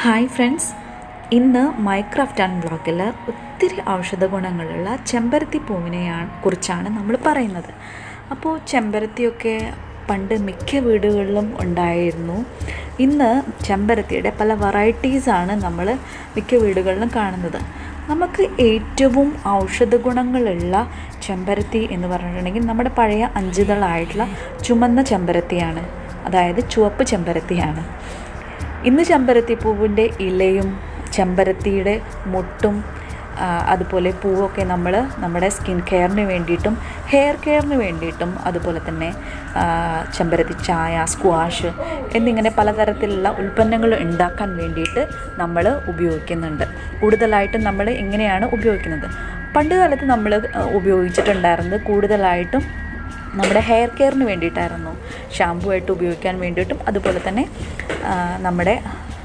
hi friends ഇന്ന് മൈക്രാഫ്റ്റ് and ബ്ലോഗിൽ ഒത്തിരി ഔഷധ ഗുണങ്ങളുള്ള ചെമ്പരത്തി പൂവിനെയാണ് കുറിച്ചാണ് നമ്മൾ പറയുന്നത് അപ്പോൾ ചെമ്പരത്തിയൊക്കെ പണ്ട് മിക്ക വീടുകളിലും ഉണ്ടായിരുന്നു ഇന്ന് ചെമ്പരത്തിയുടെ പല വെറൈറ്റീസാണ് നമ്മൾ മിക്ക വീടുകളിലും കാണുന്നത് നമുക്ക് ഏറ്റവും ഔഷധ ഗുണങ്ങളുള്ള ചെമ്പരത്തി എന്ന് പറഞ്ഞിട്ടുണ്ടെങ്കിൽ നമ്മുടെ പഴയ അഞ്ചുതളായിട്ടുള്ള ചുമന്ന ചെമ്പരത്തിയാണ് അതായത് ചുവപ്പ് ചെമ്പരത്തിയാണ് ഇന്ന് ചെമ്പരത്തി പൂവിൻ്റെ ഇലയും ചെമ്പരത്തിയുടെ മുട്ടും ആ, അതുപോലെ പൂവൊക്കെ നമ്മൾ നമ്മുടെ സ്കിൻ കെയറിന് വേണ്ടിയിട്ടും ഹെയർ കെയറിന് വേണ്ടിയിട്ടും അതുപോലെ തന്നെ ആ, ചെമ്പരത്തി ചായ സ്ക്വാഷ് എന്നിങ്ങനെ പലതരത്തിലുള്ള ഉൽപ്പന്നങ്ങൾ ഉണ്ടാക്കാൻ വേണ്ടിയിട്ട് നമ്മൾ ഉപയോഗിക്കുന്നുണ്ട് കൂടുതലായിട്ടും നമ്മൾ ഇങ്ങനെയാണ് ഉപയോഗിക്കുന്നത് പണ്ട് കാലത്ത് നമ്മൾ ഉപയോഗിച്ചിട്ടുണ്ടായിരുന്നത് കൂടുതലായിട്ടും നമ്മുടെ ഹെയർ കെയറിന് വേണ്ടിയിട്ടായിരുന്നു ഷാമ്പു ആയിട്ട് ഉപയോഗിക്കാൻ വേണ്ടിയിട്ടും അതുപോലെ തന്നെ ആ, നമ്മുടെ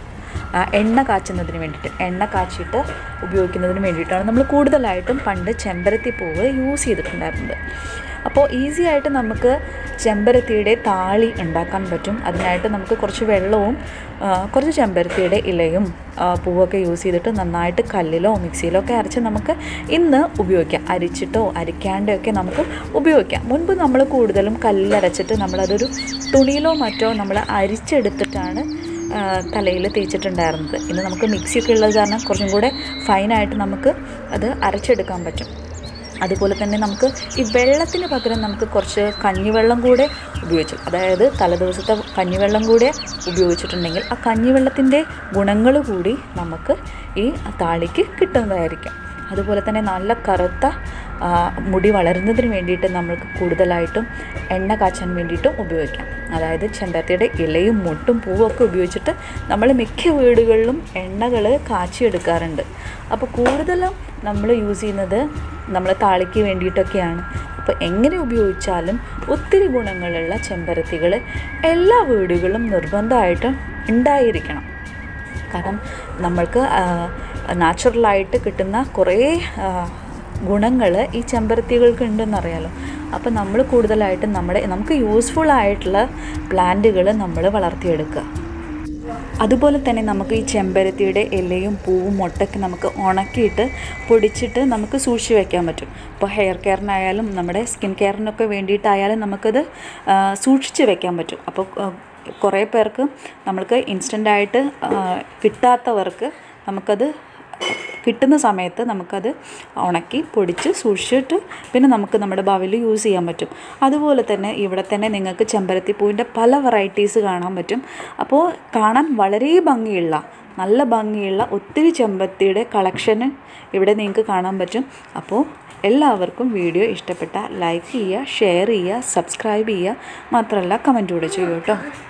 ആ, എണ്ണ കാച്ചുന്നതിന് വേണ്ടിയിട്ട് എണ്ണ കാച്ചിട്ട് ഉപയോഗിക്കുന്നതിന് വേണ്ടിയിട്ടാണ് നമ്മൾ കൂടുതലായിട്ടും പണ്ട് ചെമ്പരത്തി പൂവ് യൂസ് ചെയ്തിട്ടുണ്ടായിരുന്നത് അപ്പോൾ ഈസി ആയിട്ട് നമുക്ക് ചെമ്പരത്തിയുടെ താളി ഉണ്ടാക്കാൻ പറ്റും അതിനായിട്ട് നമുക്ക് കുറച്ച് വെള്ളവും ആ, കുറച്ച് ചെമ്പരത്തിയുടെ ഇലയും ആ, പൂവൊക്കെ യൂസ് ചെയ്തിട്ട് നന്നായിട്ട് കല്ലിലോ മിക്സിയിലോ ഒക്കെ അരച്ച് നമുക്ക് ഇന്ന് ഉപയോഗിക്കാം അരിച്ചിട്ടോ അരിക്കാണ്ടോ ഒക്കെ നമുക്ക് ഉപയോഗിക്കാം മുൻപ് നമ്മൾ കൂടുതലും കല്ലിലരച്ചിട്ട് നമ്മളതൊരു തുണിയിലോ മറ്റോ നമ്മൾ അരിച്ചെടുത്തിട്ടാണ് തലയിൽ തേച്ചിട്ടുണ്ടായിരുന്നത് ഇന്ന് നമുക്ക് മിക്സിയൊക്കെ ഉള്ളത് കാരണം കുറച്ചും കൂടെ ഫൈനായിട്ട് നമുക്ക് അത് അരച്ചെടുക്കാൻ പറ്റും അതുപോലെ തന്നെ നമുക്ക് ഈ വെള്ളത്തിന് പകരം നമുക്ക് കുറച്ച് കഞ്ഞിവെള്ളം കൂടെ ഉപയോഗിച്ചു അതായത് തലേദിവസത്തെ കഞ്ഞിവെള്ളം കൂടെ ഉപയോഗിച്ചിട്ടുണ്ടെങ്കിൽ ആ കഞ്ഞിവെള്ളത്തിൻ്റെ ഗുണങ്ങൾ കൂടി നമുക്ക് ഈ താളിക്ക് കിട്ടുന്നതായിരിക്കും അതുപോലെ തന്നെ നല്ല കറുത്ത ആ, മുടി വളരുന്നതിന് വേണ്ടിയിട്ട് നമ്മൾക്ക് കൂടുതലായിട്ടും എണ്ണ കാച്ചാൻ വേണ്ടിയിട്ടും ഉപയോഗിക്കാം അതായത് ചെമ്പരത്തിയുടെ ഇലയും മുട്ടും പൂവും ഒക്കെ ഉപയോഗിച്ചിട്ട് നമ്മൾ മിക്ക വീടുകളിലും എണ്ണകൾ കാച്ചിയെടുക്കാറുണ്ട് അപ്പോൾ കൂടുതലും നമ്മൾ യൂസ് ചെയ്യുന്നത് നമ്മൾ താളിക്ക് വേണ്ടിയിട്ടൊക്കെയാണ് അപ്പോൾ എങ്ങനെ ഉപയോഗിച്ചാലും ഒത്തിരി ഗുണങ്ങളുള്ള ചെമ്പരത്തികൾ എല്ലാ വീടുകളിലും നിർബന്ധമായിട്ടും ഉണ്ടായിരിക്കണം കാരണം നമ്മൾക്ക് നാച്ചുറലായിട്ട് കിട്ടുന്ന കുറേ ഗുണങ്ങൾ ഈ ചെമ്പരത്തികൾക്ക് ഉണ്ടെന്നറിയാലോ അപ്പോൾ നമ്മൾ കൂടുതലായിട്ടും നമ്മുടെ നമുക്ക് യൂസ്ഫുൾ ആയിട്ടുള്ള പ്ലാന്റുകൾ നമ്മൾ വളർത്തിയെടുക്കുക അതുപോലെ തന്നെ നമുക്ക് ഈ ചെമ്പരത്തിയുടെ ഇലയും പൂവും മുട്ടൊക്കെ നമുക്ക് ഉണക്കിയിട്ട് പൊടിച്ചിട്ട് നമുക്ക് സൂക്ഷിച്ച് വെക്കാൻ പറ്റും ഇപ്പോൾ ഹെയർ കെയറിനായാലും നമ്മുടെ സ്കിൻ കെയറിനൊക്കെ വേണ്ടിയിട്ടായാലും നമുക്കത് ആ, സൂക്ഷിച്ച് വെക്കാൻ പറ്റും അപ്പോൾ ആ, കുറേ പേർക്ക് നമ്മൾക്ക് ഇൻസ്റ്റൻ്റായിട്ട് കിട്ടാത്തവർക്ക് നമുക്കത് കിട്ടുന്ന സമയത്ത് നമുക്കത് ഉണക്കി പൊടിച്ച് സൂക്ഷിച്ചിട്ട് പിന്നെ നമുക്ക് നമ്മുടെ ഭാവിയിൽ യൂസ് ചെയ്യാൻ പറ്റും അതുപോലെ തന്നെ ഇവിടെ തന്നെ നിങ്ങൾക്ക് ചെമ്പരത്തി പൂവിൻ്റെ പല വെറൈറ്റീസ് കാണാൻ പറ്റും അപ്പോൾ കാണാൻ വളരെ ഭംഗിയുള്ള നല്ല ഭംഗിയുള്ള ഒത്തിരി ചെമ്പരത്തിയുടെ കളക്ഷന് ഇവിടെ നിങ്ങൾക്ക് കാണാൻ പറ്റും അപ്പോൾ എല്ലാവർക്കും വീഡിയോ ഇഷ്ടപ്പെട്ട ലൈക്ക് ചെയ്യുക ഷെയർ ചെയ്യുക സബ്സ്ക്രൈബ് ചെയ്യുക മാത്രമല്ല കമൻറ്റ് കൂടെ ചെയ്യൂ കേട്ടോ